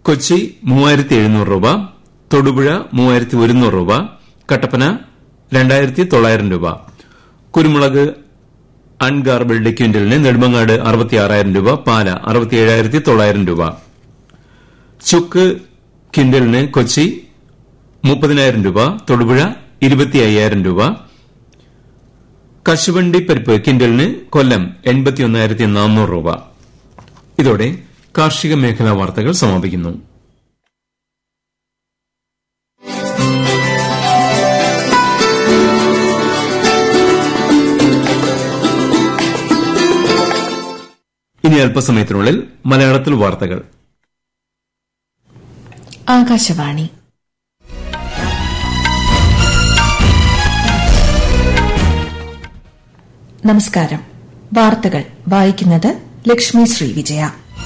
കൊച്ചി മൂവായിരത്തി എഴുന്നൂറ് രൂപ തൊടുപുഴ മൂവായിരത്തി ഒരുന്നൂറ് രൂപ കട്ടപ്പന രണ്ടായിരത്തി തൊള്ളായിരം രൂപ കുരുമുളക് അൺഗാർബിൾഡ് ക്വിന്റലിന് നെടുമങ്ങാട് അറുപത്തിയാറായിരം രൂപ പാല അറുപത്തിയേഴായിരത്തി തൊള്ളായിരം രൂപ ചുക്ക് ക്വിന്റലിന് കൊച്ചി മുപ്പതിനായിരം രൂപ തൊടുപുഴ ഇരുപത്തി അയ്യായിരം രൂപ കശുവണ്ടി പരിപ്പ് ക്വിന്റലിന് കൊല്ലം എൺപത്തിയൊന്നായിരത്തി നാനൂറ് രൂപ ഇതോടെ കാർഷിക മേഖലാ വാർത്തകൾ സമാപിക്കുന്നു ഇനി അല്പസമയത്തിനുള്ളിൽ മലയാളത്തിൽ വാർത്തകൾ ആകാശവാണി നമസ്കാരം വാർത്തകൾ വായിക്കുന്നത് ലക്ഷ്മി ശ്രീ വിജയ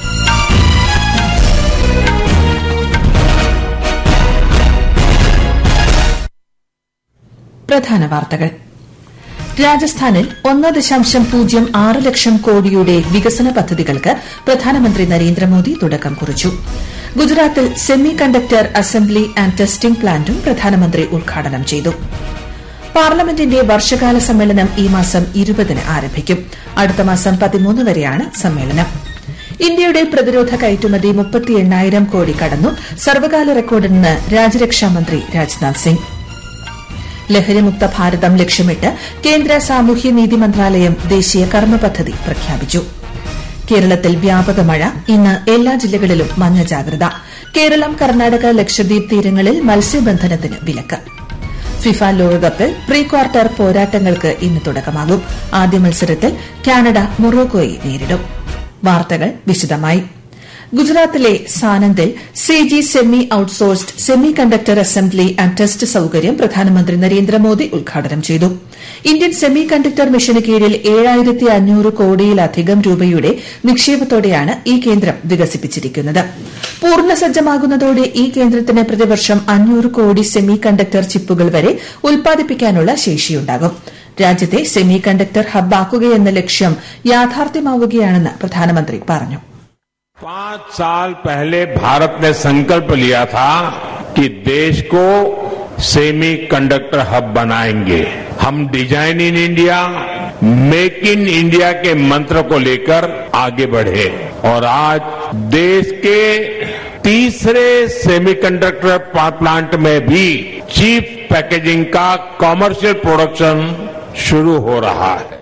പ്രധാന വാർത്തകൾ രാജസ്ഥാനിൽ ഒന്ന് ദശാംശം പൂജ്യം ആറ് ലക്ഷം കോടിയുടെ വികസന പദ്ധതികൾക്ക് പ്രധാനമന്ത്രി നരേന്ദ്രമോദി തുടക്കം കുറിച്ചു ഗുജറാത്തിൽ semi conductor assembly and testing പ്ലാന്റും പ്രധാനമന്ത്രി ഉദ്ഘാടനം ചെയ്തു പാർലമെന്റിന്റെ വർഷകാല സമ്മേളനം ഈ മാസം ഇരുപതിന് ആരംഭിക്കും അടുത്ത മാസം പതിമൂന്ന് വരെയാണ് സമ്മേളനം ഇന്ത്യയുടെ പ്രതിരോധ കയറ്റുമതി മുപ്പത്തി എണ്ണായിരം കോടി കടന്നു സർവകാല റെക്കോർഡെന്ന് രാജ്യരക്ഷാമന്ത്രി രാജ്നാഥ് സിംഗ് ലഹരിമുക്ത ഭാരതം ലക്ഷ്യമിട്ട് കേന്ദ്ര സാമൂഹ്യനീതി മന്ത്രാലയം ദേശീയ കർമ്മ പദ്ധതി പ്രഖ്യാപിച്ചു കേരളത്തിൽ വ്യാപക മഴ ഇന്ന് എല്ലാ ജില്ലകളിലും മഞ്ഞ ജാഗ്രത കേരളം കർണാടക ലക്ഷദ്വീപ് തീരങ്ങളിൽ മത്സ്യബന്ധനത്തിന് വിലക്ക് ഫിഫ ലോകകപ്പിൽ പ്രീ ക്വാർട്ടർ പോരാട്ടങ്ങൾക്ക് ഇന്ന് തുടക്കമാകും ആദ്യ മത്സരത്തിൽ കാനഡ മൊറോക്കോയെ നേരിടും വാർത്തകൾ വിശദമായി ഗുജറാത്തിലെ സാനന്ദിൽ C G semi outsourced semi conductor assembly and test സൌകര്യം പ്രധാനമന്ത്രി നരേന്ദ്രമോദി ഉദ്ഘാടനം ചെയ്തു ഇന്ത്യൻ സെമി കണ്ടക്ടർ മിഷന് കീഴിൽ ഏഴായിരത്തി അഞ്ഞൂറ് കോടിയിലധികം രൂപയുടെ നിക്ഷേപത്തോടെയാണ് ഈ കേന്ദ്രം വികസിപ്പിച്ചിരിക്കുന്നത് പൂർണ്ണസജ്ജമാകുന്നതോടെ ഈ കേന്ദ്രത്തിന് പ്രതിവർഷം അഞ്ഞൂറ് കോടി സെമി കണ്ടക്ടർ ചിപ്പുകൾ വരെ ഉൽപ്പാദിപ്പിക്കാനുള്ള ശേഷിയുണ്ടാകും രാജ്യത്തെ സെമി കണ്ടക്ടർ ഹബ്ബാക്കുകയെന്ന ലക്ഷ്യം യാഥാർത്ഥ്യമാവുകയാണെന്ന് പ്രധാനമന്ത്രി പറഞ്ഞു पांच साल पहले भारत ने संकल्प लिया था कि देश को सेमी कंडक्टर हब बनाएंगे हम design in India make in India के मंत्र को लेकर आगे बढ़े और आज देश के तीसरे सेमीकंडक्टर प्लांट में भी चीप पैकेजिंग का कॉमर्शियल प्रोडक्शन शुरू हो रहा है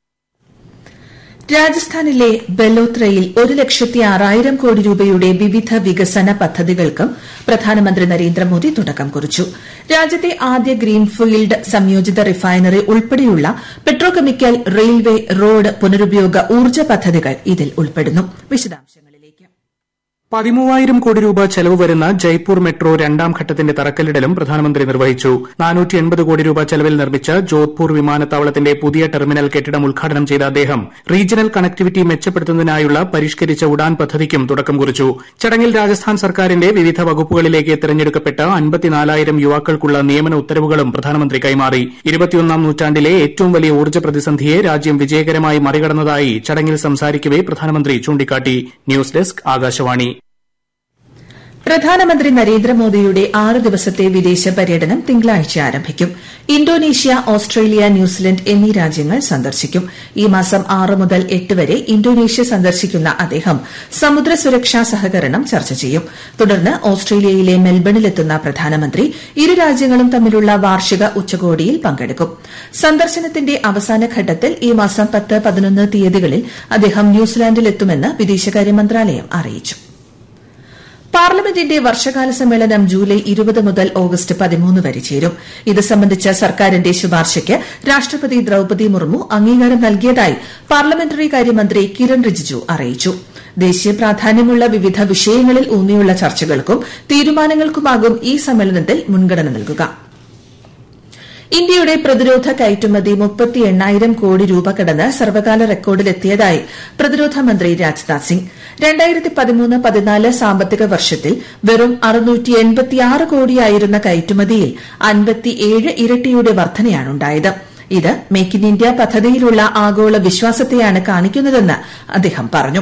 രാജസ്ഥാനിലെ ബലോത്രയിൽ ഒരു ലക്ഷത്തി ആറായിരം കോടി രൂപയുടെ വിവിധ വികസന പദ്ധതികൾക്കും പ്രധാനമന്ത്രി നരേന്ദ്രമോദി തുടക്കം കുറിച്ചു രാജ്യത്തെ ആദ്യ ഗ്രീൻഫീൽഡ് സംയോജിത റിഫൈനറി ഉൾപ്പെടെയുള്ള പെട്രോകെമിക്കൽ റെയിൽവേ റോഡ് പുനരുപയോഗ ഊർജ്ജ പദ്ധതികൾ ഇതിൽ ഉൾപ്പെടുന്നു വിശദാംശങ്ങളിലേക്ക് പതിമൂവായിരം കോടി രൂപ ചെലവ് വരുന്ന ജയ്പൂർ മെട്രോ രണ്ടാം ഘട്ടത്തിന്റെ തറക്കല്ലിടലും പ്രധാനമന്ത്രി നിർവഹിച്ചു നാനൂറ്റി എൺപത് കോടി രൂപ ചെലവിൽ നിർമ്മിച്ച ജോധ്പൂർ വിമാനത്താവളത്തിന്റെ പുതിയ ടെർമിനൽ കെട്ടിടം ഉദ്ഘാടനം ചെയ്ത അദ്ദേഹം റീജിയണൽ കണക്ടിവിറ്റി മെച്ചപ്പെടുത്തുന്നതിനായുള്ള പരിഷ്കരിച്ച ഉഡാൻ പദ്ധതിക്കും തുടക്കം കുറിച്ചു ചടങ്ങിൽ രാജസ്ഥാൻ സർക്കാരിന്റെ വിവിധ വകുപ്പുകളിലേക്ക് തെരഞ്ഞെടുക്കപ്പെട്ട അൻപത്തിനാലായിരം യുവാക്കൾക്കുള്ള നിയമന ഉത്തരവുകളും പ്രധാനമന്ത്രി കൈമാറി ഇരുപത്തിയൊന്നാം നൂറ്റാണ്ടിലെ ഏറ്റവും വലിയ ഊർജ്ജ പ്രതിസന്ധിയെ രാജ്യം വിജയകരമായി മറികടന്നതായി ചടങ്ങിൽ സംസാരിക്കവെ പ്രധാനമന്ത്രി ചൂണ്ടിക്കാട്ടി ന്യൂസ് ഡെസ്ക് ആകാശവാണി പ്രധാനമന്ത്രി നരേന്ദ്രമോദിയുടെ ആറ് ദിവസത്തെ വിദേശ പര്യടനം തിങ്കളാഴ്ച ആരംഭിക്കും ഇന്തോനേഷ്യ ഓസ്ട്രേലിയ ന്യൂസിലൻഡ് എന്നീ രാജ്യങ്ങൾ സന്ദർശിക്കും ഈ മാസം ആറ് മുതൽ എട്ട് വരെ ഇന്തോനേഷ്യ സന്ദർശിക്കുന്ന അദ്ദേഹം സമുദ്ര സുരക്ഷാ സഹകരണം ചർച്ച ചെയ്യും തുടർന്ന് ഓസ്ട്രേലിയയിലെ മെൽബണിലെത്തുന്ന പ്രധാനമന്ത്രി ഇരു രാജ്യങ്ങളും തമ്മിലുള്ള വാർഷിക ഉച്ചകോടിയിൽ പങ്കെടുക്കും സന്ദർശനത്തിന്റെ അവസാന ഘട്ടത്തിൽ ഈ മാസം പത്ത് പതിനൊന്ന് തീയതികളിൽ അദ്ദേഹം ന്യൂസിലാൻഡിലെത്തുമെന്ന് വിദേശകാര്യ മന്ത്രാലയം അറിയിച്ചു പാർലമെന്റിന്റെ വർഷകാല സമ്മേളനം ജൂലൈ ഇരുപത് മുതൽ ഓഗസ്റ്റ് പതിമൂന്ന് വരെ ചേരും ഇത് സംബന്ധിച്ച സർക്കാരിന്റെ ശുപാർശയ്ക്ക് രാഷ്ട്രപതി ദ്രൌപതി മുർമു അംഗീകാരം നൽകിയതായി പാർലമെന്ററി കാര്യമന്ത്രി കിരൺ റിജിജു അറിയിച്ചു ദേശീയ പ്രാധാന്യമുള്ള വിവിധ വിഷയങ്ങളിൽ ഊന്നിയുള്ള ചർച്ചകൾക്കും തീരുമാനങ്ങൾക്കുമാകും ഈ സമ്മേളനത്തിൽ മുൻഗണന നൽകുക ഇന്ത്യയുടെ പ്രതിരോധ കയറ്റുമതി മുപ്പത്തി എണ്ണായിരം കോടി രൂപ കടന്ന് സർവകാല റെക്കോർഡിലെത്തിയതായി പ്രതിരോധ മന്ത്രി രാജ്നാഥ് സിംഗ് രണ്ടായിരത്തി പതിമൂന്ന് പതിനാല് സാമ്പത്തിക വർഷത്തിൽ വെറും അറുന്നൂറ്റി എൺപത്തിയാറ് കോടിയായിരുന്ന കയറ്റുമതിയിൽ അൻപത്തിയേഴ് ഇരട്ടിയുടെ വർധനയാണുണ്ടായത് ഇത് മേക്ക് ഇൻ ഇന്ത്യ പദ്ധതിയിലുള്ള ആഗോള വിശ്വാസത്തെയാണ് കാണിക്കുന്നതെന്ന് അദ്ദേഹം പറഞ്ഞു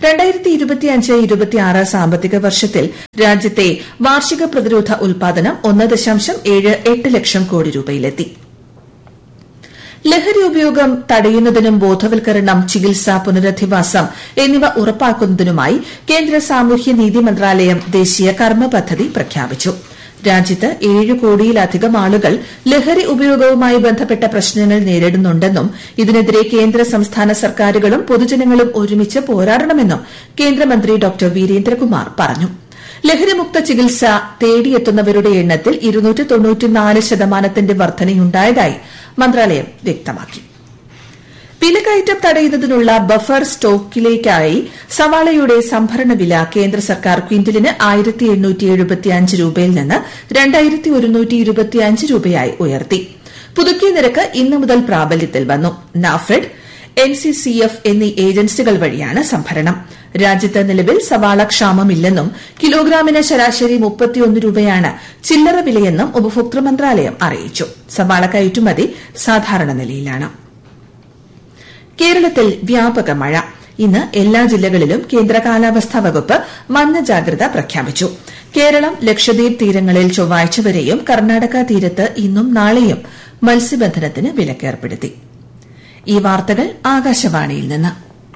സാമ്പത്തിക വർഷത്തിൽ രാജ്യത്തെ വാർഷിക പ്രതിരോധ ഉൽപാദനം ഒന്ന് ദശാംശം ഏഴ് എട്ട് ലക്ഷം കോടി രൂപയിലെത്തി ലഹരി ഉപയോഗം തടയുന്നതിനും ബോധവൽക്കരണം ചികിത്സ പുനരധിവാസം എന്നിവ ഉറപ്പാക്കുന്നതിനുമായി കേന്ദ്ര സാമൂഹ്യനീതി മന്ത്രാലയം ദേശീയ കർമ്മ പദ്ധതി പ്രഖ്യാപിച്ചു രാജ്യത്ത് ഏഴ് കോടിയിലധികം ആളുകൾ ലഹരി ഉപയോഗവുമായി ബന്ധപ്പെട്ട പ്രശ്നങ്ങൾ നേരിടുന്നുണ്ടെന്നും ഇതിനെതിരെ കേന്ദ്ര സംസ്ഥാന സർക്കാരുകളും പൊതുജനങ്ങളും ഒരുമിച്ച് പോരാടണമെന്നും കേന്ദ്രമന്ത്രി ഡോക്ടർ വീരേന്ദ്രകുമാർ പറഞ്ഞു ലഹരിമുക്ത ചികിത്സ തേടിയെത്തുന്നവരുടെ എണ്ണത്തിൽ ശതമാനത്തിന്റെ വർധനയുണ്ടായതായി മന്ത്രാലയം വ്യക്തമാക്കി വിലക്കയറ്റം തടയുന്നതിനുള്ള ബഫർ സ്റ്റോക്കിലേക്കായി സവാളയുടെ സംഭരണ വില കേന്ദ്ര സർക്കാർ ക്വിന്റലിന് രൂപയിൽ നിന്ന് രൂപയായി ഉയർത്തി പുതുക്കിയ നിരക്ക് ഇന്നു മുതൽ പ്രാബല്യത്തിൽ വന്നു നാഫെഡ് എൻസിസിഎഫ് എന്നീ ഏജൻസികൾ വഴിയാണ് സംഭരണം രാജ്യത്ത് നിലവിൽ സവാള ക്ഷാമമില്ലെന്നും കിലോഗ്രാമിന് ശരാശരി മുപ്പത്തിയൊന്ന് രൂപയാണ് ചില്ലറ വിലയെന്നും ഉപഭോക്തൃ മന്ത്രാലയം അറിയിച്ചു സവാള കയറ്റുമതി സാധാരണ നിലയിലാണ് കേരളത്തിൽ വ്യാപക മഴ ഇന്ന് എല്ലാ ജില്ലകളിലും കേന്ദ്ര കാലാവസ്ഥാ വകുപ്പ് മഞ്ഞ ജാഗ്രത പ്രഖ്യാപിച്ചു കേരളം ലക്ഷദ്വീപ് തീരങ്ങളിൽ ചൊവ്വാഴ്ച വരെയും കർണാടക തീരത്ത് ഇന്നും നാളെയും മത്സ്യബന്ധനത്തിന് വിലക്കേർപ്പെടുത്തി ഈ വാർത്തകൾ ആകാശവാണിയിൽ നിന്ന്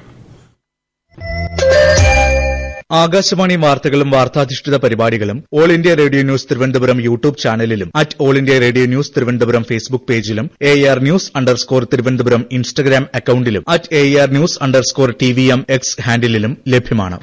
ആകാശവാണി വാർത്തകളും വാർത്താധിഷ്ഠിത പരിപാടികളും All India Radio news Thiruvananthapuram YouTube ചാനലിലും at All India Radio news Thiruvananthapuram Facebook പേജിലും A R news underscore Thiruvananthapuram Instagram അക്കൌണ്ടിലും at A R news underscore T V M X ഹാൻഡിലും ലഭ്യമാണ്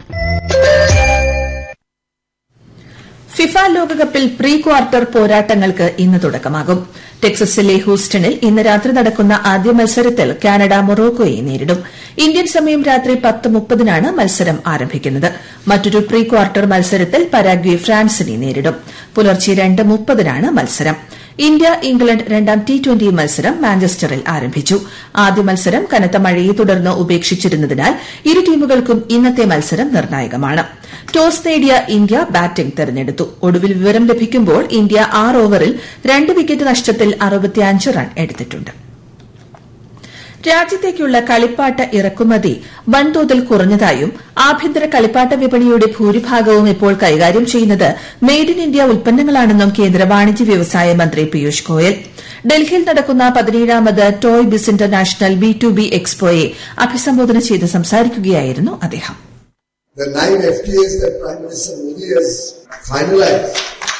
ഫിഫ ലോകകപ്പിൽ പ്രീ ക്വാർട്ടർ പോരാട്ടങ്ങൾക്ക് ഇന്ന് തുടക്കമാകും ടെക്സസിലെ ഹൂസ്റ്റണിൽ ഇന്ന് രാത്രി നടക്കുന്ന ആദ്യ മത്സരത്തിൽ കാനഡ മൊറോക്കോയെ നേരിടും ഇന്ത്യൻ സമയം രാത്രി പത്ത് മുപ്പതിനാണ് മത്സരം ആരംഭിക്കുന്നത് മറ്റൊരു പ്രീ ക്വാർട്ടർ മത്സരത്തിൽ പരാഗ്വെ ഫ്രാൻസിനെ നേരിടും പുലർച്ചെ രണ്ട് മുപ്പതിനാണ് മത്സരം ഇന്ത്യ ഇംഗ്ലണ്ട് രണ്ടാം ടി ട്വന്റി മത്സരം മാഞ്ചസ്റ്ററിൽ ആരംഭിച്ചു ആദ്യ മത്സരം കനത്ത മഴയെ തുടർന്ന് ഉപേക്ഷിച്ചിരുന്നതിനാൽ ഇരു ടീമുകൾക്കും ഇന്നത്തെ മത്സരം നിർണായകമാണ് ടോസ് നേടിയ ഇന്ത്യ ബാറ്റിംഗ് തെരഞ്ഞെടുത്തു ഒടുവിൽ വിവരം ലഭിക്കുമ്പോൾ ഇന്ത്യ ആറ് ഓവറിൽ രണ്ട് വിക്കറ്റ് നഷ്ടത്തിൽ റൺ എടുത്തിട്ടുണ്ട് രാജ്യത്തേക്കുള്ള കളിപ്പാട്ട ഇറക്കുമതി വൻതോതിൽ കുറഞ്ഞതായും ആഭ്യന്തര കളിപ്പാട്ട വിപണിയുടെ ഭൂരിഭാഗവും ഇപ്പോൾ കൈകാര്യം ചെയ്യുന്നത് മെയ്ഡ് ഇൻ ഇന്ത്യ ഉൽപ്പന്നങ്ങളാണെന്നും കേന്ദ്ര വാണിജ്യ വ്യവസായ മന്ത്രി പീയൂഷ് ഗോയൽ ഡൽഹിയിൽ നടക്കുന്ന പതിനേഴാമത് toy biz international B to B എക്സ്പോയെ അഭിസംബോധന ചെയ്ത് സംസാരിക്കുകയായിരുന്നു അദ്ദേഹം The nine FTAs that Prime Minister Modi has finalized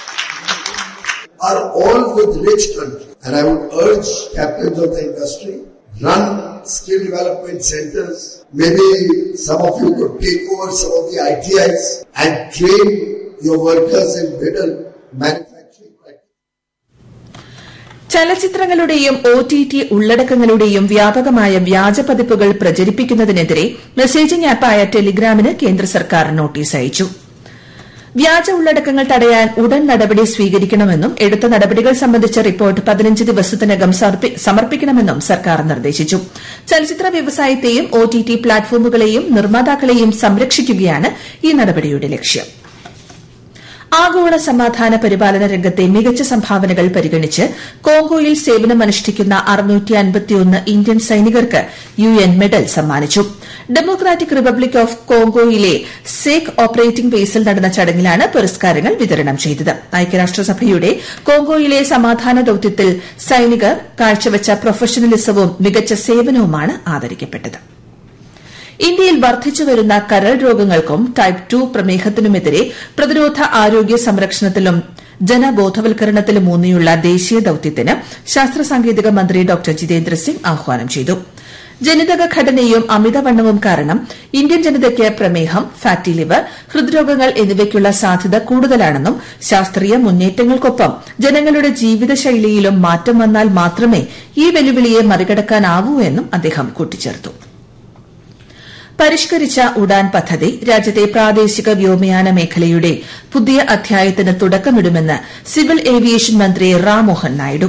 are all with rich countries. And I would urge captains of the industry, run skill development centers. Maybe some of you could take over some of the ITIs and train your workers in better manufacturing practices. ചലച്ചിത്രങ്ങളുടെയും O T T ഉള്ളടക്കങ്ങളുടെയും വ്യാപകമായ വ്യാജ പതിപ്പുകൾ പ്രചരിപ്പിക്കുന്നതിനെതിരെ messaging ആപ്പായ ടെലിഗ്രാമിന് കേന്ദ്ര സർക്കാർ notice അയച്ചു വ്യാജ ഉള്ളടക്കങ്ങൾ തടയാൻ ഉടൻ നടപടി സ്വീകരിക്കണമെന്നും എടുത്ത നടപടികൾ സംബന്ധിച്ച റിപ്പോർട്ട് പതിനഞ്ച് ദിവസത്തിനകം സമർപ്പിക്കണമെന്നും സർക്കാർ നിർദ്ദേശിച്ചു ചലച്ചിത്ര വ്യവസായത്തെയും ഒ ടി ടി പ്ലാറ്റ്ഫോമുകളെയും നിർമ്മാതാക്കളെയും സംരക്ഷിക്കുകയാണ് ഈ നടപടിയുടെ ലക്ഷ്യം ആഗോള സമാധാന പരിപാലന രംഗത്തെ മികച്ച സംഭാവനകൾ പരിഗണിച്ച് കോങ്കോയിൽ സേവനമനുഷ്ഠിക്കുന്ന ഇന്ത്യൻ സൈനികർക്ക് യു എൻ മെഡൽ സമ്മാനിച്ചു ഡെമോക്രാറ്റിക് റിപ്പബ്ലിക് ഓഫ് കോങ്കോയിലെ സേക്ക് ഓപ്പറേറ്റിംഗ് ബേസിൽ നടന്ന ചടങ്ങിലാണ് പുരസ്കാരങ്ങൾ വിതരണം ചെയ്തത് ഐക്യരാഷ്ട്രസഭയുടെ കോങ്കോയിലെ സമാധാന ദൌത്യത്തിൽ സൈനികർ കാഴ്ചവച്ച പ്രൊഫഷണലിസവും മികച്ച സേവനവുമാണ് ആദരിക്കപ്പെട്ടത് ഇന്ത്യയിൽ വർദ്ധിച്ചുവരുന്ന കരൾ രോഗങ്ങൾക്കും ടൈപ്പ് ടു പ്രമേഹത്തിനുമെതിരെ പ്രതിരോധ ആരോഗ്യ സംരക്ഷണത്തിലും ജനബോധവൽക്കരണത്തിലും ഊന്നിയുള്ള ദേശീയ ദൌത്യത്തിന് ശാസ്ത്ര സാങ്കേതിക മന്ത്രി ഡോക്ടർ ജിതേന്ദ്ര സിംഗ് ആഹ്വാനം ചെയ്തു ജനിതക ഘടനയും അമിതവണ്ണവും കാരണം ഇന്ത്യൻ ജനതയ്ക്ക് പ്രമേഹം ഫാറ്റി ലിവർ ഹൃദ്രോഗങ്ങൾ എന്നിവയ്ക്കുള്ള സാധ്യത കൂടുതലാണെന്നും ശാസ്ത്രീയ മുന്നേറ്റങ്ങൾക്കൊപ്പം ജനങ്ങളുടെ ജീവിതശൈലിയിലും മാറ്റം വന്നാൽ മാത്രമേ ഈ വെല്ലുവിളിയെ മറികടക്കാനാവൂ എന്നും അദ്ദേഹം കൂട്ടിച്ചേർത്തു പരിഷ്കരിച്ച ഉഡാൻ പദ്ധതി രാജ്യത്തെ പ്രാദേശിക വ്യോമയാന മേഖലയുടെ പുതിയ അധ്യായത്തിന് തുടക്കമിടുമെന്ന് സിവിൽ ഏവിയേഷൻ മന്ത്രി റാം മോഹൻ നായിഡു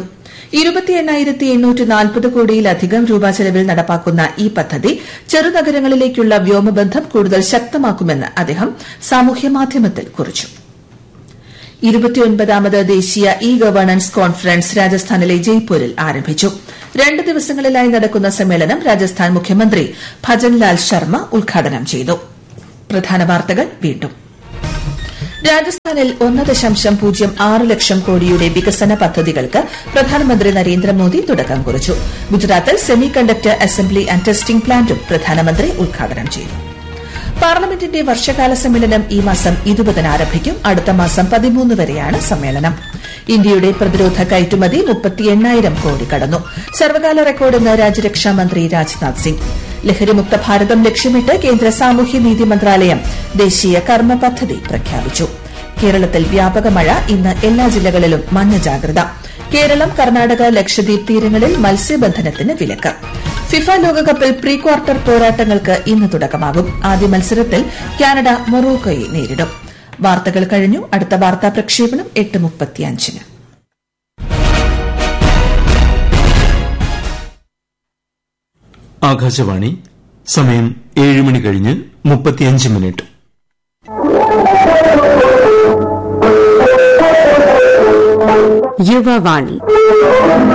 കോടിയിലധികം രൂപ ചെലവിൽ നടപ്പാക്കുന്ന ഈ പദ്ധതി ചെറുനഗരങ്ങളിലേക്കുള്ള വ്യോമബന്ധം കൂടുതൽ ശക്തമാക്കുമെന്ന് അദ്ദേഹം സാമൂഹ്യമാധ്യമത്തിൽ കുറിച്ചു ഇരുപത്തിയൊൻപതാമത് ദേശീയ ഇ ഗവേണൻസ് കോൺഫറൻസ് രാജസ്ഥാനിലെ ജയ്പൂരിൽ ആരംഭിച്ചു രണ്ട് ദിവസങ്ങളിലായി നടക്കുന്ന സമ്മേളനം രാജസ്ഥാൻ മുഖ്യമന്ത്രി ഭജൻലാൽ ശർമ്മ ഉദ്ഘാടനം ചെയ്തു പ്രധാന വാർത്തകൾ വീണ്ടും രാജസ്ഥാനിൽ ഒന്ന് ദശാംശം പൂജ്യം ആറ് ലക്ഷം കോടിയുടെ വികസന പദ്ധതികൾക്ക് പ്രധാനമന്ത്രി നരേന്ദ്രമോദി തുടക്കം കുറിച്ചു ഗുജറാത്തിൽ semi conductor assembly and testing പ്ലാന്റും പ്രധാനമന്ത്രി ഉദ്ഘാടനം ചെയ്തു പാർലമെന്റിന്റെ വർഷകാല സമ്മേളനം ഈ മാസം ഇരുപതിന് ആരംഭിക്കും അടുത്ത മാസം പതിമൂന്ന് വരെയാണ് സമ്മേളനം ഇന്ത്യയുടെ പ്രതിരോധ കയറ്റുമതി മുപ്പത്തി എണ്ണായിരം കോടി കടന്നു സർവകാല റെക്കോർഡെന്ന് രാജ്യരക്ഷാ മന്ത്രി രാജ്നാഥ് സിംഗ് ലഹരിമുക്ത ഭാരതം ലക്ഷ്യമിട്ട് കേന്ദ്ര സാമൂഹ്യനീതി മന്ത്രാലയം ദേശീയ കർമ്മ പദ്ധതി പ്രഖ്യാപിച്ചു കേരളത്തിൽ വ്യാപക മഴ ഇന്ന് എല്ലാ ജില്ലകളിലും മഞ്ഞ ജാഗ്രത കേരളം കർണാടക ലക്ഷദ്വീപ് തീരങ്ങളിൽ മത്സ്യബന്ധനത്തിന് വിലക്ക് ഫിഫ ലോകകപ്പിൽ പ്രീ ക്വാർട്ടർ പോരാട്ടങ്ങൾക്ക് ഇന്ന് തുടക്കമാകും ആദ്യ മത്സരത്തിൽ കാനഡ മൊറോക്കോയെ നേരിടും വാർത്തകൾ കഴിഞ്ഞു അടുത്ത വാർത്താ പ്രക്ഷേപണം എട്ട് മുപ്പത്തിയഞ്ചിന് ആകാശവാണി സമയം ഏഴ് മണി കഴിഞ്ഞ് മുപ്പത്തിയഞ്ച് മിനിറ്റ് യുവവാണി